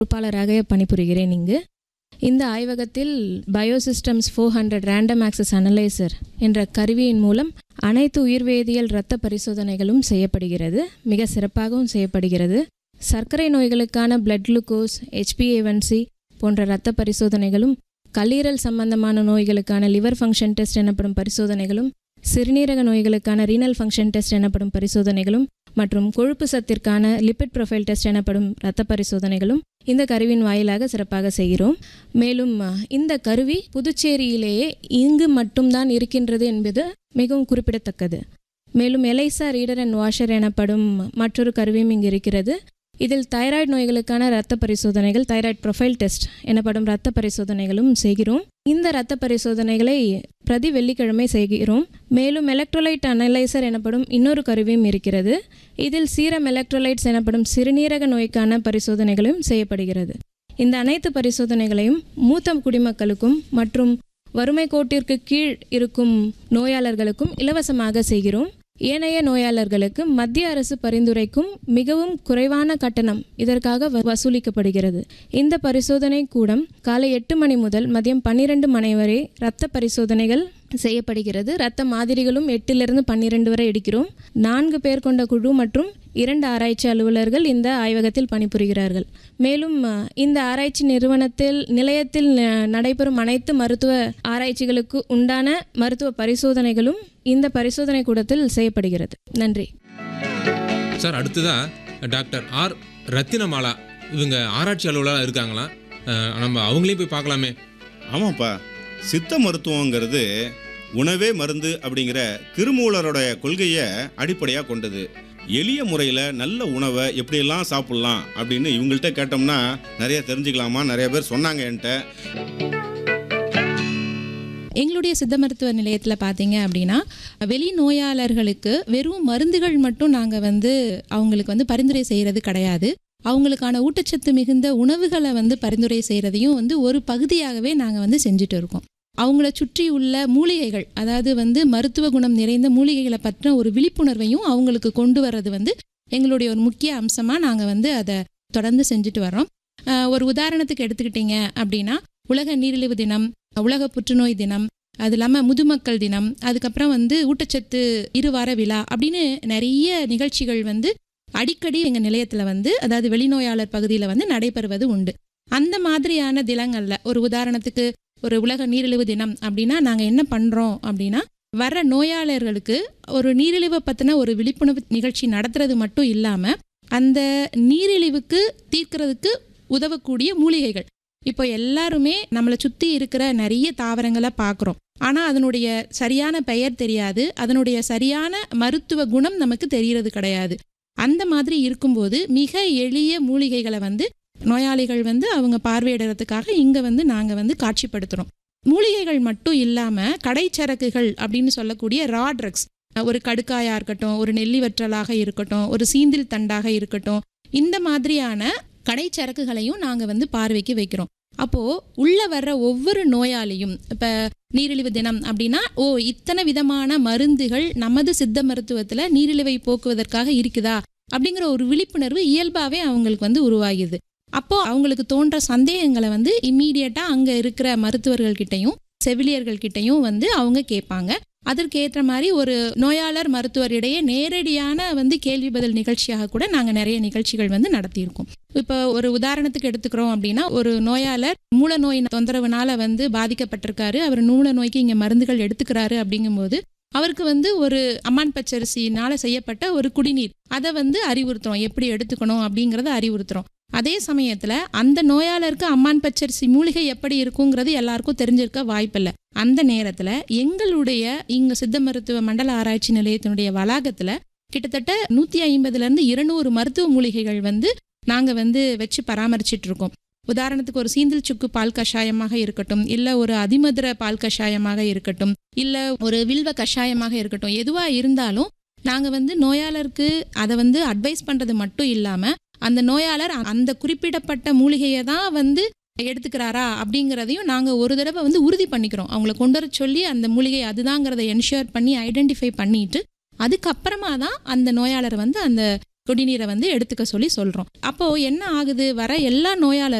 பொறுப்பாளராக பணிபுரிகிறேன் இங்கு இந்த ஆய்வகத்தில் biosystems four hundred random access analyser என்ற கருவியின் மூலம் அனைத்து உயிர்வேதியியல் இரத்த பரிசோதனைகளும் செய்யப்படுகிறது மிக சிறப்பாகவும் செய்யப்படுகிறது சர்க்கரை நோய்களுக்கான பிளட் குளுக்கோஸ் ஹெச்பிஏவன்சி போன்ற இரத்த பரிசோதனைகளும் கல்லீரல் சம்பந்தமான நோய்களுக்கான லிவர் ஃபங்க்ஷன் டெஸ்ட் எனப்படும் பரிசோதனைகளும் சிறுநீரக நோய்களுக்கான ரீனல் ஃபங்க்ஷன் டெஸ்ட் எனப்படும் பரிசோதனைகளும் மற்றும் கொழுப்பு சத்திற்கான லிபிட் ப்ரொஃபைல் டெஸ்ட் எனப்படும் இரத்த பரிசோதனைகளும் இந்த கருவியின் வாயிலாக சிறப்பாக செய்கிறோம் மேலும் அஹ், இந்த கருவி புதுச்சேரியிலேயே இங்கு மட்டும்தான் இருக்கின்றது என்பது மிகவும் குறிப்பிடத்தக்கது மேலும் எலைசா ரீடர் அண்ட் வாஷர் எனப்படும் மற்றொரு கருவியும் இங்கு இருக்கிறது இதில் தைராய்டு நோய்களுக்கான இரத்த பரிசோதனைகள் தைராய்டு ப்ரொஃபைல் டெஸ்ட் எனப்படும் இரத்த பரிசோதனைகளும் செய்கிறோம் இந்த இரத்த பரிசோதனைகளை பிரதி வெள்ளிக்கிழமை செய்கிறோம் மேலும் எலக்ட்ரோலைட் அனலைசர் எனப்படும் இன்னொரு கருவியும் இருக்கிறது இதில் சீரம் எலக்ட்ரோலைட்ஸ் எனப்படும் சிறுநீரக நோய்க்கான பரிசோதனைகளும் செய்யப்படுகிறது இந்த அனைத்து பரிசோதனைகளையும் மூத்த குடிமக்களுக்கும் மற்றும் வறுமை கோட்டிற்கு கீழ் இருக்கும் நோயாளர்களுக்கும் இலவசமாக செய்கிறோம் ஏனைய நோயாளர்களுக்கு மத்திய அரசு பரிந்துரைக்கும் மிகவும் குறைவான கட்டணம் இதற்காக வ- வசூலிக்கப்படுகிறது இந்த பரிசோதனை கூடம் காலை எட்டு மணி முதல் மதியம் பன்னிரண்டு மணி வரை இரத்த பரிசோதனைகள் செய்யப்படுகிறது இரத்த மாதிரிகளும் எட்டிலிருந்து பன்னிரண்டு வரை எடுக்கிறோம் நான்கு பேர் கொண்ட குழு மற்றும் இரண்டு ஆராய்ச்சி அலுவலர்கள் இந்த ஆய்வகத்தில் பணிபுரிகிறார்கள் மேலும் அஹ், இந்த ஆராய்ச்சி நிறுவனத்தில் நிலையத்தில் அஹ், நடைபெறும் அனைத்து மருத்துவ ஆராய்ச்சிகளுக்கு உண்டான மருத்துவ பரிசோதனைகளும் இந்த பரிசோதனை கூடத்தில் செய்யப்படுகிறது நன்றி சார் அடுத்ததா டாக்டர் ஆர் ரத்தினமாலா இவங்க ஆராய்ச்சி அலுவலராக இருக்காங்களாம் அஹ், நம்ம அவங்களையும் போய் பார்க்கலாமே ஆமாப்பா சித்த மருத்துவங்கிறது உணவே மருந்து அப்படிங்கிற திருமூலருடைய கொள்கையை அடிப்படையாக கொண்டது எளிய முறையில் நல்ல உணவை எப்படியெல்லாம் சாப்பிட்லாம் அப்படின்னு இவங்கள்ட்ட கேட்டோம்னா நிறைய தெரிஞ்சுக்கலாமா நிறைய பேர் சொன்னாங்க என்கிட்ட எங்களுடைய சித்த மருத்துவ நிலையத்தில் பார்த்தீங்க அப்படின்னா வெளி நோயாளர்களுக்கு வெறும் மருந்துகள் மட்டும் நாங்கள் வந்து அவங்களுக்கு வந்து பரிந்துரை செய்கிறது கிடையாது அவங்களுக்கான ஊட்டச்சத்து மிகுந்த உணவுகளை வந்து பரிந்துரை செய்கிறதையும் வந்து ஒரு பகுதியாகவே நாங்கள் வந்து செஞ்சுட்டு இருக்கோம் அவங்கள சுற்றி உள்ள மூலிகைகள் அதாவது வந்து மருத்துவ குணம் நிறைந்த மூலிகைகளை பற்றின ஒரு விழிப்புணர்வையும் அவங்களுக்கு கொண்டு வர்றது வந்து எங்களுடைய ஒரு முக்கிய அம்சமாக நாங்கள் வந்து அதை தொடர்ந்து செஞ்சுட்டு வர்றோம் அஹ் ஒரு உதாரணத்துக்கு எடுத்துக்கிட்டீங்க அப்படின்னா உலக நீரிழிவு தினம் உலக புற்றுநோய் தினம் அது இல்லாமல் முதுமக்கள் தினம் அதுக்கப்புறம் வந்து ஊட்டச்சத்து இருவார விழா அப்படின்னு நிறைய நிகழ்ச்சிகள் வந்து அடிக்கடி எங்கள் நிலையத்தில் வந்து அதாவது வெளிநோயாளர் பகுதியில் வந்து நடைபெறுவது உண்டு அந்த மாதிரியான தினங்களில் ஒரு உதாரணத்துக்கு ஒரு உலக நீரிழிவு தினம் அப்படின்னா நாங்கள் என்ன பண்ணுறோம் அப்படின்னா வர்ற நோயாளர்களுக்கு ஒரு நீரிழிவை பற்றின ஒரு விழிப்புணர்வு நிகழ்ச்சி நடத்துறது மட்டும் இல்லாமல் அந்த நீரிழிவுக்கு தீர்க்கிறதுக்கு உதவக்கூடிய மூலிகைகள் இப்போ எல்லாருமே நம்மளை சுற்றி இருக்கிற நிறைய தாவரங்களை பார்க்குறோம் ஆனால் அதனுடைய சரியான பெயர் தெரியாது அதனுடைய சரியான மருத்துவ குணம் நமக்கு தெரியறது கிடையாது அந்த மாதிரி இருக்கும்போது மிக எளிய மூலிகைகளை வந்து நோயாளிகள் வந்து அவங்க பார்வையிடுறதுக்காக இங்கே வந்து நாங்கள் வந்து காட்சிப்படுத்துகிறோம் மூலிகைகள் மட்டும் இல்லாமல் கடைச்சரக்குகள் அப்படின்னு சொல்லக்கூடிய ரா ட்ரக்ஸ் ஒரு கடுக்காயாக இருக்கட்டும் ஒரு நெல்லி வற்றலாக இருக்கட்டும் ஒரு சீந்தில் தண்டாக இருக்கட்டும் இந்த மாதிரியான கடைச்சரக்குகளையும் நாங்கள் வந்து பார்வைக்கு வைக்கிறோம் அப்போது உள்ளே வர்ற ஒவ்வொரு நோயாளியும் இப்போ நீரிழிவு தினம் அப்படின்னா ஓ இத்தனை விதமான மருந்துகள் நமது சித்த மருத்துவத்தில் நீரிழிவை போக்குவதற்காக இருக்குதா அப்படிங்கிற ஒரு விழிப்புணர்வு இயல்பாகவே அவங்களுக்கு வந்து உருவாகிது அப்போ அவங்களுக்கு தோன்ற சந்தேகங்களை வந்து இம்மீடியட்டாக அங்கே இருக்கிற மருத்துவர்கள்கிட்டையும் செவிலியர்கள்கிட்டையும் வந்து அவங்க கேட்பாங்க அதற்கேற்ற மாதிரி ஒரு நோயாளர் மருத்துவர் இடையே நேரடியான வந்து கேள்வி பதில் நிகழ்ச்சியாக கூட நாங்கள் நிறைய நிகழ்ச்சிகள் வந்து நடத்தியிருக்கோம் இப்போ ஒரு உதாரணத்துக்கு எடுத்துக்கிறோம் அப்படின்னா ஒரு நோயாளர் மூல நோய் தொந்தரவுனால வந்து பாதிக்கப்பட்டிருக்காரு அவர் மூல நோய்க்கு இங்கே மருந்துகள் எடுத்துக்கிறாரு அப்படிங்கும்போது அவருக்கு வந்து ஒரு அம்மான் பச்சரிசினால செய்யப்பட்ட ஒரு குடிநீர் அதை வந்து அறிவுறுத்துறோம் எப்படி எடுத்துக்கணும் அப்படிங்கிறத அறிவுறுத்துறோம் அதே சமயத்தில் அந்த நோயாளருக்கு அம்மான் பச்சரிசி மூலிகை எப்படி இருக்குங்கிறது எல்லாருக்கும் தெரிஞ்சிருக்க வாய்ப்பில்லை அந்த நேரத்தில் எங்களுடைய இங்கே சித்த மருத்துவ மண்டல ஆராய்ச்சி நிலையத்தினுடைய வளாகத்தில் கிட்டத்தட்ட நூற்றி ஐம்பதுலேருந்து இருநூறு மருத்துவ மூலிகைகள் வந்து நாங்கள் வந்து வச்சு பராமரிச்சிட்டு இருக்கோம் உதாரணத்துக்கு ஒரு சீந்தில் சுக்கு பால் கஷாயமாக இருக்கட்டும் இல்லை ஒரு அதிமதுர பால் கஷாயமாக இருக்கட்டும் இல்லை ஒரு வில்வ கஷாயமாக இருக்கட்டும் எதுவாக இருந்தாலும் நாங்கள் வந்து நோயாளருக்கு அதை வந்து அட்வைஸ் பண்ணுறது மட்டும் இல்லாமல் அந்த நோயாளர் அந்த குறிப்பிடப்பட்ட மூலிகையை தான் வந்து எடுத்துக்கிறாரா அப்படிங்கிறதையும் நாங்கள் ஒரு தடவை வந்து உறுதி பண்ணிக்கிறோம் அவங்கள கொண்டு வர சொல்லி அந்த மூலிகை அதுதாங்கிறத என்ஷூர் பண்ணி ஐடென்டிஃபை பண்ணிட்டு அதுக்கப்புறமா தான் அந்த நோயாளரை வந்து அந்த குடிநீரை வந்து எடுத்துக்க சொல்லி சொல்கிறோம் அப்போது என்ன ஆகுது வர எல்லா நோயாளர்